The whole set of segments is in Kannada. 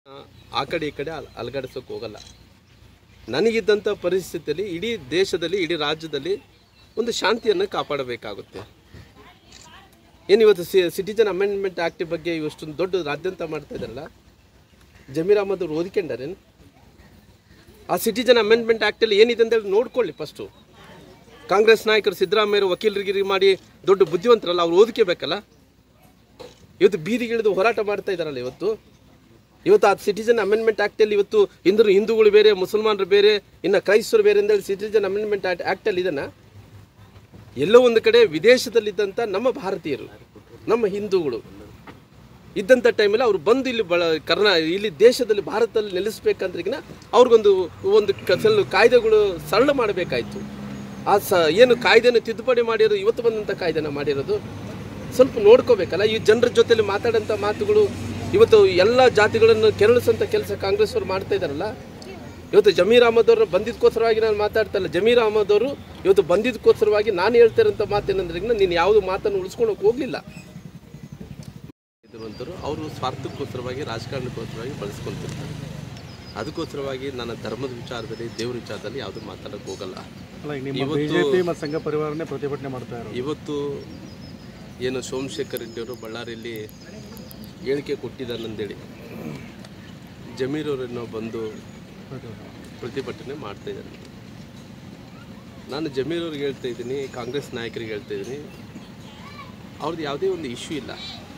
ಆ ಕಡೆ ಈ ಕಡೆ ಅಲ್ ಅಲ್ಗಾಡಿಸೋಕೆ ಹೋಗಲ್ಲ ನನಗಿದ್ದಂಥ ಪರಿಸ್ಥಿತಿಯಲ್ಲಿ ಇಡೀ ದೇಶದಲ್ಲಿ ಇಡೀ ರಾಜ್ಯದಲ್ಲಿ ಒಂದು ಶಾಂತಿಯನ್ನು ಕಾಪಾಡಬೇಕಾಗುತ್ತೆ ಏನು ಇವತ್ತು ಸಿ ಸಿಟಿಜನ್ ಅಮೆಂಡ್ಮೆಂಟ್ ಆ್ಯಕ್ಟ್ ಬಗ್ಗೆ ಇವಷ್ಟೊಂದು ದೊಡ್ಡ ರಾಜ್ಯಾಂತ ಮಾಡ್ತಾ ಇದ್ದಾರಲ್ಲ ಜಮೀರ್ ಅಹಮದ್ ಅವ್ರು ಓದಿಕೊಂಡಾರೇನು ಆ ಸಿಟಿಜನ್ ಅಮೆಂಡ್ಮೆಂಟ್ ಆ್ಯಕ್ಟಲ್ಲಿ ಏನಿದೆ ಅಂತೇಳಿ ನೋಡ್ಕೊಳ್ಳಿ ಫಸ್ಟು ಕಾಂಗ್ರೆಸ್ ನಾಯಕರು ಸಿದ್ದರಾಮಯ್ಯರು ವಕೀಲರಿಗಿರಿ ಮಾಡಿ ದೊಡ್ಡ ಬುದ್ಧಿವಂತರಲ್ಲ ಅವ್ರು ಓದ್ಕೋಬೇಕಲ್ಲ ಇವತ್ತು ಬೀದಿಗಿಳಿದು ಹೋರಾಟ ಮಾಡ್ತಾ ಇದ್ದಾರಲ್ಲ ಇವತ್ತು ಇವತ್ತು ಆ ಸಿಟಿಜನ್ ಅಮೆಂಡ್ಮೆಂಟ್ ಆ್ಯಕ್ಟಲ್ಲಿ ಇವತ್ತು ಹಿಂದರು ಹಿಂದೂಗಳು ಬೇರೆ ಮುಸಲ್ಮಾನರು ಬೇರೆ ಇನ್ನು ಕ್ರೈಸ್ತರು ಬೇರೆ ಅಂತೇಳಿ ಸಿಟಿಜನ್ ಅಮೆಂಡ್ಮೆಂಟ್ ಆ್ಯಕ್ಟ್ ಆ್ಯಕ್ಟಲ್ಲಿ ಇದನ್ನ ಎಲ್ಲೋ ಒಂದು ಕಡೆ ವಿದೇಶದಲ್ಲಿದ್ದಂಥ ನಮ್ಮ ಭಾರತೀಯರು ನಮ್ಮ ಹಿಂದೂಗಳು ಇದ್ದಂಥ ಟೈಮಲ್ಲಿ ಅವ್ರು ಬಂದು ಇಲ್ಲಿ ಬಳ ಕರ್ನಾ ಇಲ್ಲಿ ದೇಶದಲ್ಲಿ ಭಾರತದಲ್ಲಿ ನೆಲೆಸ್ಬೇಕಂದ್ರಿಗಿನ ಅವ್ರಿಗೊಂದು ಒಂದು ಕ- ಸ್ವಲ್ಪ ಕಾಯ್ದೆಗಳು ಸರಳ ಮಾಡಬೇಕಾಯ್ತು ಆ ಸ ಏನು ಕಾಯ್ದೆನ ತಿದ್ದುಪಡಿ ಮಾಡಿರೋದು ಇವತ್ತು ಬಂದಂಥ ಕಾಯ್ದೆನ ಮಾಡಿರೋದು ಸ್ವಲ್ಪ ನೋಡ್ಕೋಬೇಕಲ್ಲ ಈ ಜನರ ಜೊತೆಲಿ ಮಾತಾಡೋಂಥ ಮಾತುಗಳು ಇವತ್ತು ಎಲ್ಲ ಜಾತಿಗಳನ್ನು ಕೆರಳಿಸೋಂಥ ಕೆಲಸ ಕಾಂಗ್ರೆಸ್ ಅವರು ಮಾಡ್ತಾ ಇದ್ದಾರಲ್ಲ ಇವತ್ತು ಜಮೀರ್ ಅಹಮದ್ ಅವರು ಬಂದಿದ್ದಕ್ಕೋಸ್ಕರವಾಗಿ ನಾನು ಮಾತಾಡ್ತಾ ಇಲ್ಲ ಜಮೀರ್ ಅಹಮದ್ ಅವರು ಇವತ್ತು ಬಂದಿದ್ದಕ್ಕೋಸ್ಕರವಾಗಿ ನಾನು ಹೇಳ್ತಾ ಇರೋಂಥ ಮಾತೇನಂದ್ರೆ ನೀನು ಯಾವುದು ಮಾತನ್ನು ಉಳಿಸ್ಕೊಳಕ್ಕೆ ಹೋಗಲಿಲ್ಲ ಇರುವಂಥವ್ರು ಅವರು ಸ್ವಾರ್ಥಕ್ಕೋಸ್ಕರವಾಗಿ ರಾಜಕಾರಣಕ್ಕೋಸ್ಕರವಾಗಿ ಬಳಸ್ಕೊಂತಿರ್ತಾರೆ ಅದಕ್ಕೋಸ್ಕರವಾಗಿ ನನ್ನ ಧರ್ಮದ ವಿಚಾರದಲ್ಲಿ ದೇವ್ರ ವಿಚಾರದಲ್ಲಿ ಯಾವುದು ಮಾತಾಡೋಕೆ ಹೋಗಲ್ಲ ಅಲ್ಲ ಈಗ ನಿಮ್ಮ ಇವತ್ತು- ಬಿಜೆಪಿ ಮತ್ತು ಸಂಘ ಪರಿವಾರನೇ ಪ್ರತಿಭಟನೆ ಮಾಡ್ತಾ ಇರೋದು ಇವತ್ತು ಏನು ಸೋಮಶೇಖರ್ ರೆಡ್ಡಿ ಅವರು ಬಳ್ಳಾರಿಯಲ್ಲಿ ಹೇಳಿಕೆ ಕೊಟ್ಟಿದ್ದಾನಂದೇಳಿ ಜಮೀರ್ ಅವರನ್ನು ಬಂದು ಪ್ರತಿಭಟನೆ ಮಾಡ್ತಾ ಇದ್ದಾರೆ ನಾನು ಜಮೀರ್ ಅವ್ರಿಗೆ ಹೇಳ್ತಾ ಇದ್ದೀನಿ ಕಾಂಗ್ರೆಸ್ ನಾಯಕರಿಗೆ ಹೇಳ್ತಾ ಇದ್ದೀನಿ ಅವ್ರದ್ದು ಯಾವುದೇ ಒಂದು ಇಶ್ಯೂ ಇಲ್ಲ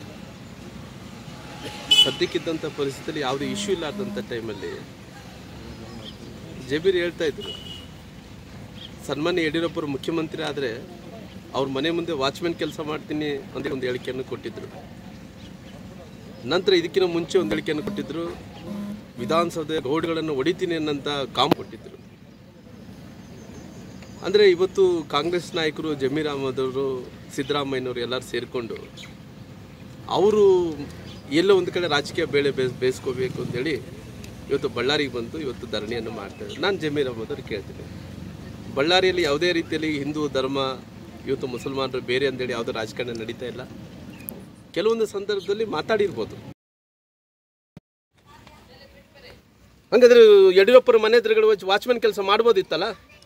ಸದ್ಯಕ್ಕಿದ್ದಂಥ ಪರಿಸ್ಥಿತಿಯಲ್ಲಿ ಯಾವುದೇ ಇಶ್ಯೂ ಇಲ್ಲಾರ್ದಂಥ ಟೈಮಲ್ಲಿ ಜಬೀರ್ ಹೇಳ್ತಾ ಇದ್ರು ಸನ್ಮಾನ್ಯ ಯಡಿಯೂರಪ್ಪರು ಮುಖ್ಯಮಂತ್ರಿ ಆದರೆ ಅವ್ರ ಮನೆ ಮುಂದೆ ವಾಚ್ಮೆನ್ ಕೆಲಸ ಮಾಡ್ತೀನಿ ಅಂತ ಒಂದು ಹೇಳಿಕೆಯನ್ನು ಕೊಟ್ಟಿದ್ರು ನಂತರ ಇದಕ್ಕಿಂತ ಮುಂಚೆ ಒಂದು ಹೇಳಿಕೆಯನ್ನು ಕೊಟ್ಟಿದ್ರು ವಿಧಾನಸೌಧ ರೋಡ್ಗಳನ್ನು ಹೊಡಿತೀನಿ ಅನ್ನಂತ ಕಾಮ್ ಕೊಟ್ಟಿದ್ರು ಅಂದರೆ ಇವತ್ತು ಕಾಂಗ್ರೆಸ್ ನಾಯಕರು ಜಮೀರ್ ಅಹಮದ್ ಅವರು ಸಿದ್ದರಾಮಯ್ಯನವರು ಎಲ್ಲರೂ ಸೇರಿಕೊಂಡು ಅವರು ಎಲ್ಲೋ ಒಂದು ಕಡೆ ರಾಜಕೀಯ ಬೇಳೆ ಬೇಸ್ ಬೇಯಿಸ್ಕೋಬೇಕು ಅಂತೇಳಿ ಇವತ್ತು ಬಳ್ಳಾರಿಗೆ ಬಂದು ಇವತ್ತು ಧರಣಿಯನ್ನು ಮಾಡ್ತಾರೆ ನಾನು ಜಮೀರ್ ಅಹಮದ್ ಅವ್ರಿಗೆ ಕೇಳ್ತೀನಿ ಬಳ್ಳಾರಿಯಲ್ಲಿ ಯಾವುದೇ ರೀತಿಯಲ್ಲಿ ಹಿಂದೂ ಧರ್ಮ ಇವತ್ತು ಮುಸಲ್ಮಾನರು ಬೇರೆ ಅಂತೇಳಿ ಯಾವುದೋ ರಾಜಕಾರಣ ನಡೀತಾ ಇಲ್ಲ ಕೆಲವೊಂದು ಸಂದರ್ಭದಲ್ಲಿ ಮಾತಾಡಿರ್ಬೋದು ಹಂಗಾದ್ರೆ ಯಡಿಯೂರಪ್ಪರ ಮನೆ ಎದುರುಗಡೆ ವಾಚ್ಮನ್ ಕೆಲಸ ಮಾಡ್ಬೋದಿತ್ತಲ್ಲ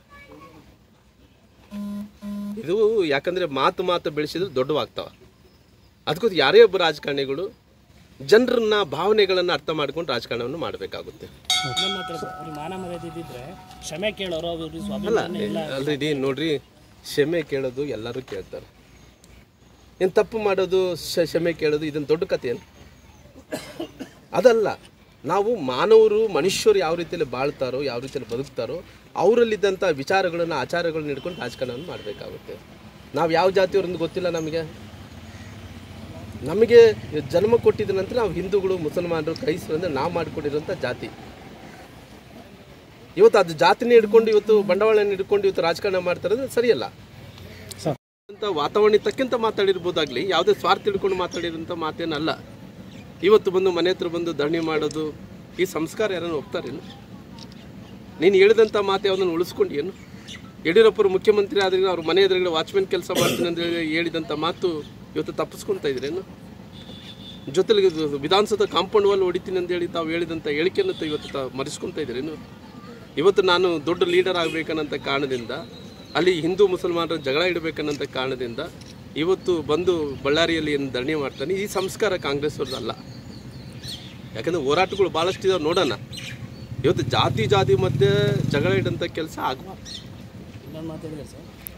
ಇದು ಯಾಕಂದ್ರೆ ಮಾತು ಮಾತು ಬೆಳೆಸಿದ್ರೆ ದೊಡ್ಡವಾಗ್ತಾವ ಅದಕ್ಕೋಸ್ಕರ ಯಾರೇ ಒಬ್ಬ ರಾಜಕಾರಣಿಗಳು ಜನರನ್ನ ಭಾವನೆಗಳನ್ನು ಅರ್ಥ ಮಾಡ್ಕೊಂಡು ರಾಜಕಾರಣವನ್ನು ಮಾಡಬೇಕಾಗುತ್ತೆ ಇನ್ನೊಂದು ಮಾತ್ರ ಅವ್ರಿಗೆ ಮಾನ ಮರ್ಯಾದೆ ಇದ್ದಿದ್ರೆ ಕ್ಷಮೆ ಕೇಳೋರು ಅವ್ರಿಗೆ ಅಲ್ಲ ಸ್ವಾಭಿಮಾನ ಇಲ್ಲ ಆಲ್ರೆಡಿ ನೋಡ್ರಿ ಕ್ಷಮೆ ಕೇಳೋದು ಎಲ್ಲರೂ ಕೇಳ್ತಾರೆ ಏನು ತಪ್ಪು ಮಾಡೋದು ಶ- ಕ್ಷಮೆ ಕೇಳೋದು ಇದನ್ನು ದೊಡ್ಡ ಕಥೆ ಏನು ಅದಲ್ಲ ನಾವು ಮಾನವರು ಮನುಷ್ಯರು ಯಾವ ರೀತಿಯಲ್ಲಿ ಬಾಳ್ತಾರೋ ಯಾವ ರೀತಿಯಲ್ಲಿ ಬದುಕ್ತಾರೋ ಅವರಲ್ಲಿದ್ದಂಥ ವಿಚಾರಗಳನ್ನು ಆಚಾರಗಳನ್ನ ಹಿಡ್ಕೊಂಡು ರಾಜಕಾರಣವನ್ನು ಮಾಡಬೇಕಾಗುತ್ತೆ ನಾವು ಯಾವ ಜಾತಿಯವರಿಂದ ಗೊತ್ತಿಲ್ಲ ನಮಗೆ ನಮಗೆ ಜನ್ಮ ಕೊಟ್ಟಿದ ನಂತರ ನಾವು ಹಿಂದೂಗಳು ಮುಸಲ್ಮಾನರು ಕ್ರೈಸ್ತರು ಅಂದರೆ ನಾವು ಮಾಡಿಕೊಂಡಿರೋಂಥ ಜಾತಿ ಇವತ್ತು ಅದು ಜಾತಿನೇ ಹಿಡ್ಕೊಂಡು ಇವತ್ತು ಬಂಡವಾಳನ ಹಿಡ್ಕೊಂಡು ಇವತ್ತು ರಾಜಕಾರಣ ಮಾಡ್ತಾರೆ ಅಂದ್ರೆ ಸರಿಯಲ್ಲ ಸರ್. ಅಂತ ವಾತಾವರಣ ತಕ್ಕಂತ ಮಾತಾಡಿರ್ಬೋದಾಗ್ಲಿ ಯಾವುದೇ ಸ್ವಾರ್ಥ ಹಿಡ್ಕೊಂಡು ಮಾತಾಡಿರೋಂಥ ಮಾತೇನಲ್ಲ ಇವತ್ತು ಬಂದು ಮನೆ ಹತ್ರ ಬಂದು ಧರಣಿ ಮಾಡೋದು ಈ ಸಂಸ್ಕಾರ ಯಾರನ್ನು ಒಪ್ತಾರೇನು ನೀನು ಹೇಳಿದಂಥ ಮಾತು ಯಾವುದನ್ನು ಉಳಿಸ್ಕೊಂಡು ಏನು ಯಡಿಯೂರಪ್ಪರು ಮುಖ್ಯಮಂತ್ರಿ ಆದ್ರೆ ಅವ್ರ ಮನೆ ಎದುರುಗಡೆ ವಾಚ್ಮೆನ್ ಕೆಲಸ ಮಾಡ್ತೀನಿ ಅಂತ ಹೇಳಿ ಹೇಳಿದಂಥ ಮಾತು ಇವತ್ತು ತಪ್ಪಿಸ್ಕೊತಾ ಇದ್ರೇನು ಜೊತೆಲಿ ಇದು ವಿಧಾನಸೌಧ ಕಾಂಪೌಂಡ್ ವಾಲ್ ಹೊಡಿತೀನಿ ಅಂತ ಹೇಳಿ ತಾವು ಹೇಳಿದಂಥ ಹೇಳಿಕೆಯನ್ನು ತ- ಇವತ್ತು ತಾವು ಮರೆಸ್ಕೊತಾ ಇದ್ರೇನು ಇವತ್ತು ನಾನು ದೊಡ್ಡ ಲೀಡರ್ ಆಗಬೇಕನ್ನಂಥ ಕಾರಣದಿಂದ ಅಲ್ಲಿ ಹಿಂದೂ ಮುಸಲ್ಮಾನರ ಜಗಳ ಇಡಬೇಕನ್ನಂಥ ಕಾರಣದಿಂದ ಇವತ್ತು ಬಂದು ಬಳ್ಳಾರಿಯಲ್ಲಿ ಏನು ಧರಣಿ ಮಾಡ್ತಾನೆ ಈ ಸಂಸ್ಕಾರ ಕಾಂಗ್ರೆಸ್ ಅವ್ರದ್ದಲ್ಲ ಯಾಕಂದರೆ ಹೋರಾಟಗಳು ಭಾಳಷ್ಟು ಇದಾವೆ ನೋಡೋಣ ಇವತ್ತು ಜಾತಿ ಜಾತಿ ಮಧ್ಯೆ ಜಗಳ ಇಡಂಥ ಕೆಲಸ ಆಗುವ ಇನ್ನೊಂದು ಮಾತು ಹೇಳಿದ್ರೆ ಸರ್